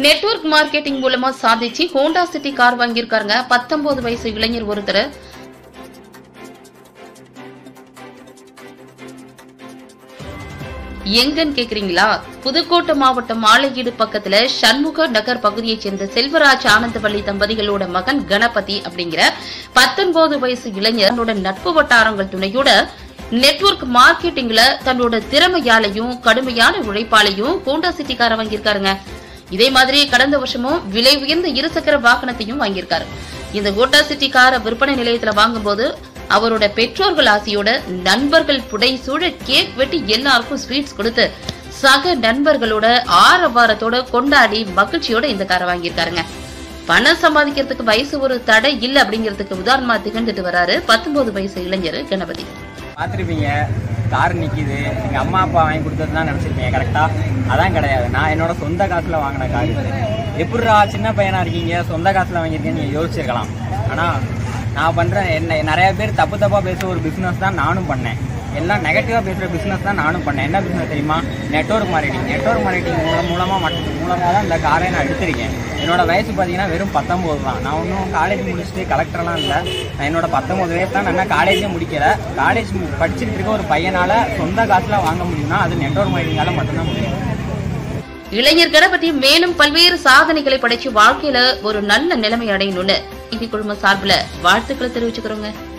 network marketing மூலமா சாதிச்சு Honda city car வாங்கியிருக்காருங்க பத்தொன்பது வயசு இளைஞர் ஒருத்தர் எங்கன்னு கேக்குறீங்களா புதுக்கோட்டை மாவட்டம் ஆலையீடு பக்கத்துல சண்முக நகர் பகுதியைச் சேர்ந்த செல்வராஜ் ஆனந்தவள்ளி தம்பதிகளோட மகன் கணபதி அப்படிங்கிற பத்தொன்பது வயசு இளைஞர் தன்னோட நட்பு வட்டாரங்கள் துணையோட நெட்வொர்க் மார்க்கெட்டிங்ல தன்னோட திறமையாலையும் கடுமையான உழைப்பாலையும் ஹோண்டா சிட்டி காரை வாங்கியிருக்காருங்க இதே மாதிரி கடந்த வருஷமும் விலை உயர்ந்த இருசக்கர வாகனத்தையும் வாங்கியிருக்காரு இந்த ஹோண்டா சிட்டி காரை விற்பனை நிலையத்துல வாங்கும்போது அவரோட பெற்றோர்கள் ஆசையோட நண்பர்கள் புடை சூழ கேக் வெட்டி எல்லாருக்கும் ஸ்வீட்ஸ் கொடுத்து சக நண்பர்களோட ஆரவாரத்தோட கொண்டாடி மகிழ்ச்சியோட இந்த காரை வாங்கியிருக்காருங்க பணம் சம்பாதிக்கிறதுக்கு வயசு ஒரு தடை இல்ல அப்படிங்கிறதுக்கு உதாரணமா திகழ்ந்துட்டு வராரு பத்தொன்பது வயசு இளைஞர் கணபதி பார்த்துருப்பீங்க கார் நிற்கிது எங்கள் அம்மா அப்பா வாங்கி கொடுத்தது தான் நினச்சிருப்பீங்க கரெக்டாக அதான் கிடையாது நான் என்னோட சொந்த காசில் வாங்கின கார் இது எப்படிடா சின்ன பையனாக இருக்கீங்க சொந்த காசில் வாங்கியிருக்கேன்னு நீங்கள் யோசிச்சிருக்கலாம் ஆனால் நான் பண்ணுற என்ன நிறைய பேர் தப்பு தப்பாக பேசுகிற ஒரு பிஸ்னஸ் தான் நானும் பண்ணேன் எல்லாம் நெகட்டிவாக பேசுகிற பிஸ்னஸ் தான் நானும் பண்ணேன் என்ன பிஸ்னஸ் தெரியுமா நெட்வொர்க் மார்க்கெட்டிங் நெட்வொர்க் மார்க்கெட்டிங் மூலம் மூலமாக மட்டும் மூலமாக தான் இந்த காரை நான் எடுத்திருக்கேன் என்னோட வயசு பார்த்தீங்கன்னா வெறும் பத்தொம்போது தான் நான் இன்னும் காலேஜ் முடிச்சுட்டு கலெக்டர்லாம் இல்லை நான் என்னோட பத்தொம்போது வயசு தான் நான் காலேஜே முடிக்கல காலேஜ் படிச்சுட்டு இருக்க ஒரு பையனால் சொந்த காசில் வாங்க முடியும்னா அது நெட்வொர்க் மார்க்கெட்டிங்கால மட்டும்தான் முடியும் இளைஞர் கணபதி மேலும் பல்வேறு சாதனைகளை படைச்சு வாழ்க்கையில ஒரு நல்ல நிலைமை அடையணும்னு இது குழும சார்பில் வாழ்த்துக்களை தெரிவிச்சுக்கிறோங்க